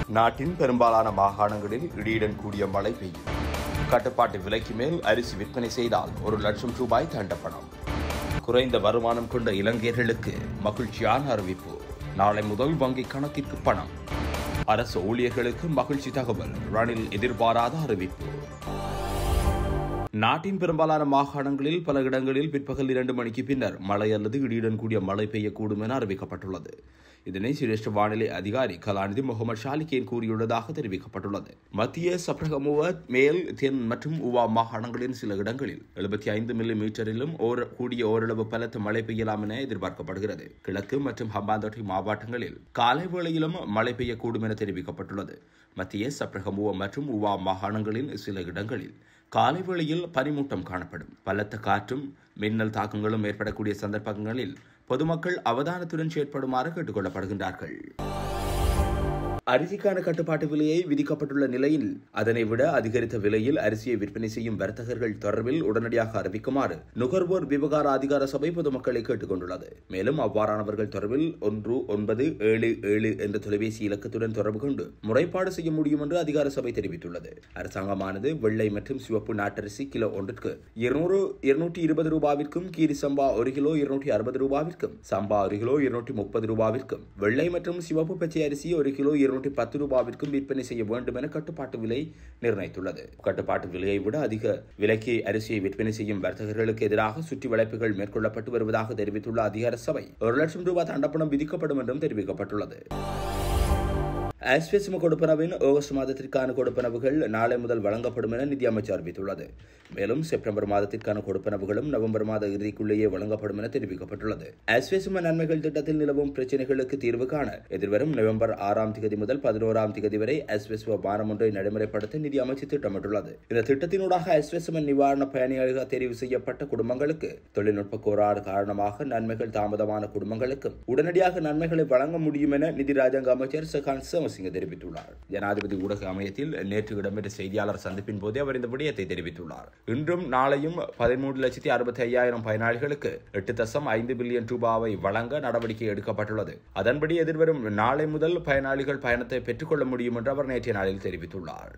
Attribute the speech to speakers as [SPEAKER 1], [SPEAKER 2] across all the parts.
[SPEAKER 1] நாட்டின் பெரும்பாலான மாகாணங்களில் இடியுடன் கூடிய மழை பெய்யும் கட்டுப்பாட்டு விலைக்கு மேல் அரிசி விற்பனை செய்தால் ஒரு லட்சம் ரூபாய் தண்டப்பணம் குறைந்த வருமானம் கொண்ட இலங்கையர்களுக்கு மகிழ்ச்சியான அறிவிப்பு நாளை முதல் வங்கி கணக்கிற்கு பணம் அரசு ஊழியர்களுக்கு மகிழ்ச்சி தகவல் ரணில் எதிர்பாராத அறிவிப்பு நாட்டின் பெரும்பாலான மாகாணங்களில் பல இடங்களில் பிற்பகல் இரண்டு மணிக்கு பின்னர் மழை அல்லது இடியுடன் கூடிய மழை பெய்யக்கூடும் என அறிவிக்கப்பட்டுள்ளது இதனை சிரேஷ்ட வானிலை அதிகாரி கலாநிதி முகமது ஷாலிகேன் கூறியுள்ளதாக தெரிவிக்கப்பட்டுள்ளது மத்திய சப்ரகமுவ மேல் தென் மற்றும் உவா மாகாணங்களின் சில இடங்களில் எழுபத்தி ஐந்து மில்லி மீட்டரிலும் ஓர் கூடிய ஓரளவு பலத்த மழை பெய்யலாம் என எதிர்பார்க்கப்படுகிறது கிழக்கு மற்றும் ஹம்பாந்தோட்டை மாவட்டங்களில் காலை வேளையிலும் மழை பெய்யக்கூடும் என தெரிவிக்கப்பட்டுள்ளது மத்திய சப்ரகமுவ மற்றும் உவா மாகாணங்களின் சில இடங்களில் காலை வேளையில் பனிமூட்டம் காணப்படும் பலத்த காற்றும் மின்னல் தாக்கங்களும் ஏற்படக்கூடிய சந்தர்ப்பங்களில் பொதுமக்கள் அவதானத்துடன் செயற்படுமாறு கேட்டுக் கொள்ளப்படுகின்றார்கள் அரிசிக்கான கட்டுப்பாட்டு விலையை விதிக்கப்பட்டுள்ள நிலையில் அதனை விட அதிகரித்த விலையில் அரிசியை விற்பனை செய்யும் வர்த்தகர்கள் தொடர்பில் உடனடியாக அறிவிக்குமாறு நுகர்வோர் விவகார அதிகார சபை பொதுமக்களை கேட்டுக் கொண்டுள்ளது மேலும் அவ்வாறானவர்கள் தொடர்பில் ஒன்று ஒன்பது ஏழு ஏழு என்ற தொலைபேசி இலக்கத்துடன் தொடர்பு கொண்டு முறைப்பாடு செய்ய முடியும் என்று அதிகார சபை தெரிவித்துள்ளது அரசாங்கமானது வெள்ளை மற்றும் சிவப்பு நாட்டரிசி கிலோ ஒன்றிற்கு இருநூறு இருநூற்றி இருபது ரூபாவிற்கும் கீரி சம்பா ஒரு கிலோ இருநூற்றி அறுபது ரூபாவிற்கும் சம்பா ஒரு கிலோ இருநூற்றி முப்பது ரூபாவிற்கும் வெள்ளை மற்றும் சிவப்பு பச்சை அரிசி ஒரு கிலோ இருநூற்றி பத்து ரூபாவிற்கும் விற்பனை செய்ய வேண்டும் என கட்டுப்பாட்டு விலை நிர்ணயித்துள்ளது கட்டுப்பாட்டு விலையை விட அதிக விலைக்கு அரிசியை விற்பனை செய்யும் வர்த்தகர்களுக்கு எதிராக சுற்றி வளைப்புகள் மேற்கொள்ளப்பட்டு வருவதாக தெரிவித்துள்ள அதிகார சபை ஒரு லட்சம் ரூபாய் தண்டப்பணம் விதிக்கப்படும் என்றும் தெரிவிக்கப்பட்டுள்ளது ஆஸ்வெஸ்ம கொடுப்பனவின் ஆகஸ்ட் மாதத்திற்கான கொடுப்பனவுகள் நாளை முதல் வழங்கப்படும் என நிதி அமைச்சர் அறிவித்துள்ளது மேலும் செப்டம்பர் மாதத்திற்கான கொடுப்பனவுகளும் நவம்பர் மாத இறுதிக்குள்ளேயே வழங்கப்படும் என தெரிவிக்கப்பட்டுள்ளது ஆஸ்வெஸ்ம நன்மைகள் திட்டத்தில் நிலவும் பிரச்சினைகளுக்கு தீர்வு காண எதிர்வரும் நவம்பர் ஆறாம் திகதி முதல் பதினோராம் திகதி வரை ஆஸ்வெஸ்ம வாரம் ஒன்றை நடைமுறைப்படுத்த நிதி அமைச்சு திட்டமிட்டுள்ளது இந்த திட்டத்தினூடாக ஆஸ்வெஸ்ம நிவாரண பயணிகளாக தெரிவு செய்யப்பட்ட குடும்பங்களுக்கு தொழில்நுட்ப கோளாறு காரணமாக நன்மைகள் தாமதமான குடும்பங்களுக்கும் உடனடியாக நன்மைகளை வழங்க முடியும் என நிதி ராஜாங்க அமைச்சர் சகான் சமசிங்க தெரிவித்துள்ளார் ஜனாதிபதி ஊடக அமையத்தில் நேற்று இடம்பெற்ற செய்தியாளர் சந்திப்பின் போதே அவர் இந்த விடயத்தை தெரிவித்துள்ளார் இன்றும் நாளையும் பதிமூன்று லட்சத்தி அறுபத்தி ஐயாயிரம் பயனாளிகளுக்கு எட்டு தசம் ஐந்து பில்லியன் ரூபாவை வழங்க நடவடிக்கை எடுக்கப்பட்டுள்ளது அதன்படி எதிர்வரும் நாளை முதல் பயனாளிகள் பயணத்தை பெற்றுக்கொள்ள முடியும் என்று அவர் நேற்றைய நாளில் தெரிவித்துள்ளார்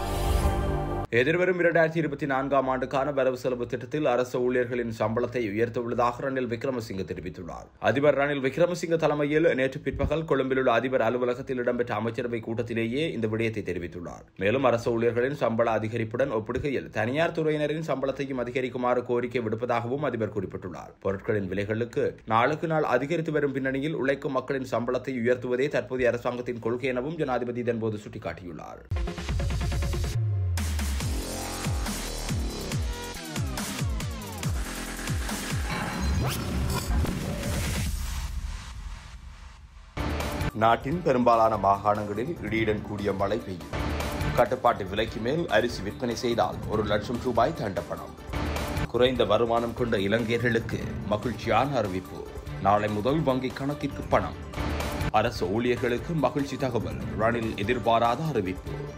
[SPEAKER 1] எதிர்வரும் இரண்டாயிரத்தி இருபத்தி நான்காம் ஆண்டுக்கான வரவு செலவு திட்டத்தில் அரசு ஊழியர்களின் சம்பளத்தை உயர்த்தவுள்ளதாக ரணில் விக்ரமசிங்க தெரிவித்துள்ளார் அதிபர் ரணில் விக்ரமசிங்க தலைமையில் நேற்று பிற்பகல் கொழும்பில் உள்ள அதிபர் அலுவலகத்தில் இடம்பெற்ற அமைச்சரவை கூட்டத்திலேயே இந்த விடயத்தை தெரிவித்துள்ளார் மேலும் அரசு ஊழியர்களின் சம்பள அதிகரிப்புடன் ஒப்பிடுகையில் தனியார் துறையினரின் சம்பளத்தையும் அதிகரிக்குமாறு கோரிக்கை விடுப்பதாகவும் அதிபர் குறிப்பிட்டுள்ளார் பொருட்களின் விலைகளுக்கு நாளுக்கு நாள் அதிகரித்து வரும் பின்னணியில் உழைக்கும் மக்களின் சம்பளத்தை உயர்த்துவதே தற்போதைய அரசாங்கத்தின் கொள்கை எனவும் ஜனாதிபதி இதன்போது சுட்டிக்காட்டியுள்ளார் நாட்டின் பெரும்பாலான மாகாணங்களில் இடியுடன் கூடிய மழை பெய்யும் கட்டுப்பாட்டு விலைக்கு மேல் அரிசி விற்பனை செய்தால் ஒரு லட்சம் ரூபாய் தண்டப்பணம் குறைந்த வருமானம் கொண்ட இலங்கையர்களுக்கு மகிழ்ச்சியான அறிவிப்பு நாளை முதல் வங்கி கணக்கிற்கு பணம் அரசு ஊழியர்களுக்கு மகிழ்ச்சி தகவல் ரணில் எதிர்பாராத அறிவிப்பு